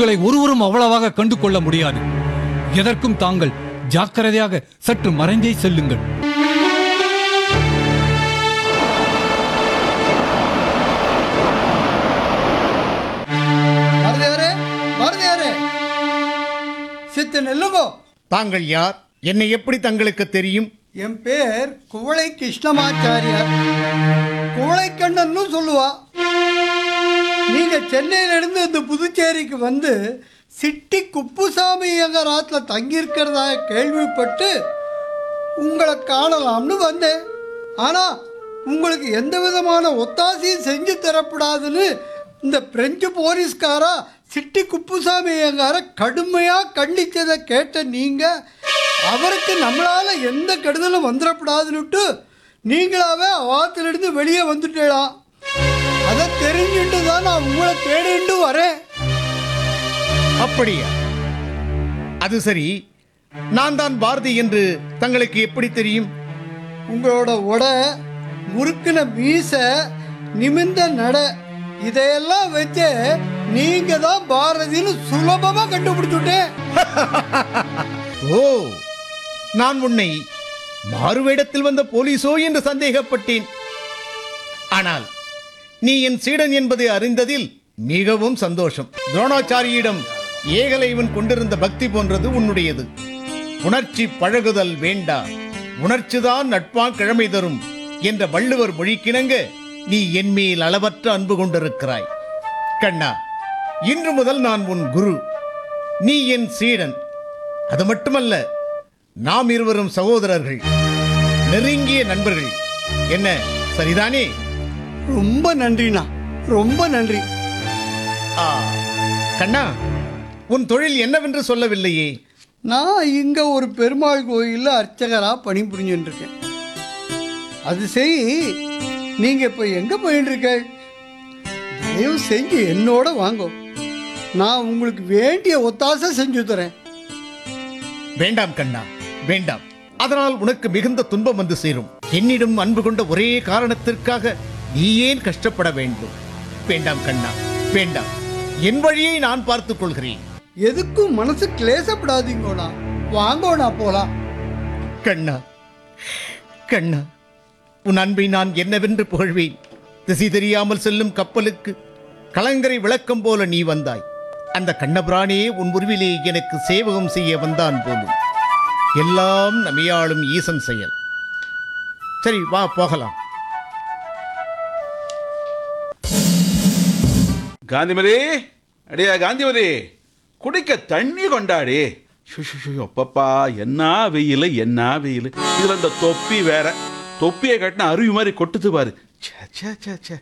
உங்களை ஒருவரும் அவ்வளவாக கண்டு கொள்ள முடியாது எதற்கும் தாங்கள் ஜாக்கிரதையாக சற்று மறைந்தே செல்லுங்கள் மருதையாரே மருதையாரே சித்து நெல்லுங்கோ தாங்கள் யார் என்னை எப்படி தங்களுக்கு தெரியும் என் பேர் குவளை கிருஷ்ணமாச்சாரியார் குவளை கண்ணன்னு சொல்லுவா நீங்க சென்னையிலிருந்து இந்த புதுச்சேரிக்கு வந்து சிட்டி குப்புசாமி எங்கள் ஆத்துல தங்கியிருக்கிறதா கேள்விப்பட்டு உங்களை காணலாம்னு வந்தேன் ஆனா உங்களுக்கு எந்த விதமான ஒத்தாசையும் செஞ்சு தரப்படாதுன்னு இந்த பிரெஞ்சு போலீஸ்காரா சிட்டி குப்புசாமி எங்கார கடுமையாக கண்டிச்சதை கேட்ட நீங்க அவருக்கு நம்மளால எந்த கெடுதலும் வந்துடப்படாதுன்னுட்டு நீங்களாவே அவாத்திலிருந்து வெளியே வந்துட்டேலாம் அதை தெரிஞ்சுட்டு தான் நான் உங்களை தேடிட்டு வரேன் அப்படியா அது சரி நான் தான் பாரதி என்று தங்களுக்கு எப்படி தெரியும் உங்களோட உடை முறுக்கின மீச நிமிந்த நட இதையெல்லாம் வச்சு நீங்க தான் பாரதின்னு சுலபமா கண்டுபிடிச்சுட்டேன் ஓ நான் உன்னை மாறுவேடத்தில் வந்த போலீசோ என்று சந்தேகப்பட்டேன் ஆனால் நீ என் சீடன் என்பதை அறிந்ததில் மிகவும் சந்தோஷம் துரோணாச்சாரியிடம் ஏகலைவன் கொண்டிருந்த பக்தி போன்றது உன்னுடையது உணர்ச்சி பழகுதல் வேண்டா உணர்ச்சிதான் நட்பா கிழமை தரும் என்ற வள்ளுவர் மொழிக்கிணங்க நீ என் மேல் அளவற்ற அன்பு கொண்டிருக்கிறாய் கண்ணா இன்று முதல் நான் உன் குரு நீ என் சீடன் அது மட்டுமல்ல நாம் இருவரும் சகோதரர்கள் நெருங்கிய நண்பர்கள் என்ன சரிதானே ரொம்ப நன்றிண்ணா ரொம்ப நன்றி ஆ, கண்ணா உன் தொழில் என்னவென்று சொல்லவில்லையே நான் இங்க ஒரு பெருமாள் கோயில்ல அர்ச்சகரா பணிபுரிஞ்சுட்டு இருக்கேன் அது சரி நீங்க இப்ப எங்க போயிட்டு இருக்க தயவு செஞ்சு என்னோட வாங்க நான் உங்களுக்கு வேண்டிய ஒத்தாசை செஞ்சு தரேன் வேண்டாம் கண்ணா வேண்டாம் அதனால் உனக்கு மிகுந்த துன்பம் வந்து சேரும் என்னிடம் அன்பு கொண்ட ஒரே காரணத்திற்காக நீ ஏன் கஷ்டப்பட வேண்டும் வேண்டாம் கண்ணா வேண்டாம் என் வழியை நான் பார்த்துக் கொள்கிறேன் எதுக்கும் மனசு கிளேசப்படாதீங்கோண்ணா வாங்கோண்ணா போலாம் கண்ணா கண்ணா உன் அன்பை நான் என்னவென்று புகழ்வேன் திசை தெரியாமல் செல்லும் கப்பலுக்கு கலங்கரை விளக்கம் போல நீ வந்தாய் அந்த கண்ணபிரானே உன் உருவிலே எனக்கு சேவகம் செய்ய வந்தான் போலும் எல்லாம் நமையாளும் ஈசன் செயல் சரி வா போகலாம் காந்திமதி அடியா காந்திமதி குடிக்க தண்ணி கொண்டாடி ஷு, ஷு, ஷு, அப்பப்பா என்ன வெயில் என்ன வெயில் இதுல இந்த தொப்பி வேற தொப்பியை கட்டின அருவி மாதிரி கொட்டுது பாரு ச்சே, ச்சே, ச்சே, ச்சே.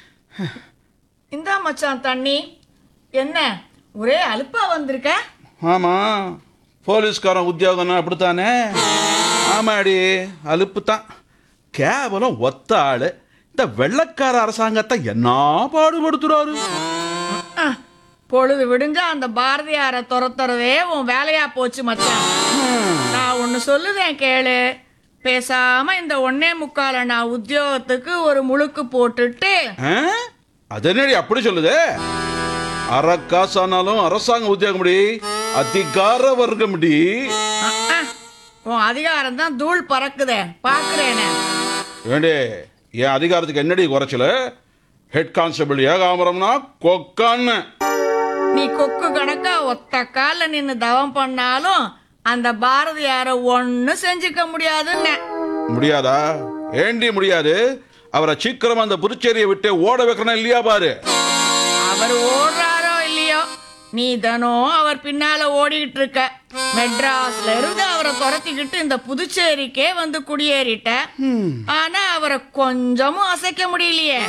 இந்தா மச்சான் தண்ணி என்ன ஒரே அலுப்பா வந்திருக்க ஆமா போலீஸ்காரன் உத்தியோகம்னா அப்படித்தானே ஆமாடி அலுப்பு தான் கேவலம் ஒத்த ஆளு இந்த வெள்ளக்கார அரசாங்கத்தை என்ன பாடுபடுத்துறாரு அஹ், பொழுது விடிஞ்சா அந்த பாரதியாரை துரத்துறதே உன் வேலையா போச்சு மச்சான் நான் ஒன்னு சொல்லுதேன் கேளு பேசாம இந்த ஒன்னே முக்கால நான் உத்தியோகத்துக்கு ஒரு முழுக்கு போட்டுட்டு ஆ? அது என்னடி அப்படி சொல்லுது அரை காசானாலும் அரசாங்க உத்தியோகம் முடி அதிகார வர்க்கம் முடி அஹ், அஹ், உன் அதிகாரம் தான் தூள் பறக்குதே பாக்குறேனே ஏண்டே என் அதிகாரத்துக்கு என்னடி குறைச்சல ஹெட் கான்ஸ்டபிள் ஏகாமரம்னா கொக்கான்னு நீ கொக்கு கணக்கா ஒத்த கால்ல நின்னு தவம் பண்ணாலும் அந்த பாரதியார ஒண்ணு செஞ்சுக்க முடியாதுன்னு முடியாதா ஏண்டி முடியாது அவரை சீக்கிரமா அந்த புதுச்சேரியை விட்டு ஓட வைக்கிறனா இல்லையா பாரு அவர் ஓடுறாரோ இல்லையோ நீ தினம் அவர் பின்னால ஓடிக்கிட்டு இருக்க மெட்ராஸ்ல இருந்து அவரை துரத்திக்கிட்டு இந்த புதுச்சேரிக்கே வந்து குடியேறிட்ட ஆனா அவரை கொஞ்சமும் அசைக்க முடியலையே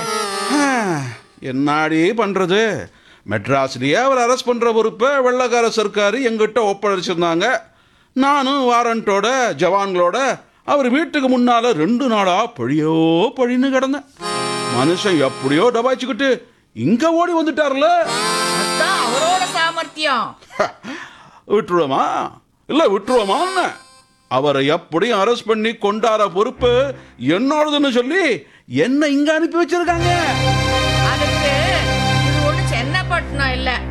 என்னாடி பண்றது மெட்ராஸ்லயே அவர் அரெஸ்ட் பண்ற பொறுப்பை வெள்ளக்கார சர்க்காரு எங்கிட்ட ஒப்படைச்சிருந்தாங்க நானும் வாரண்டோட ஜவான்களோட அவர் வீட்டுக்கு முன்னால ரெண்டு நாளா பழியோ பழின்னு கிடந்தேன் மனுஷன் எப்படியோ டபாய்ச்சிக்கிட்டு இங்க ஓடி வந்துட்டார்ல அதான் அவரோட சாமர்த்தியம் விட்டுருவோமா இல்ல விட்டுருவோமான்னு அவரை எப்படியும் அரெஸ்ட் பண்ணி கொண்டாட பொறுப்பு என்னோடதுன்னு சொல்லி என்ன இங்க அனுப்பி வச்சிருக்காங்க அதுக்கு இது ஒண்ணு சென்னப்பட்டினம் இல்ல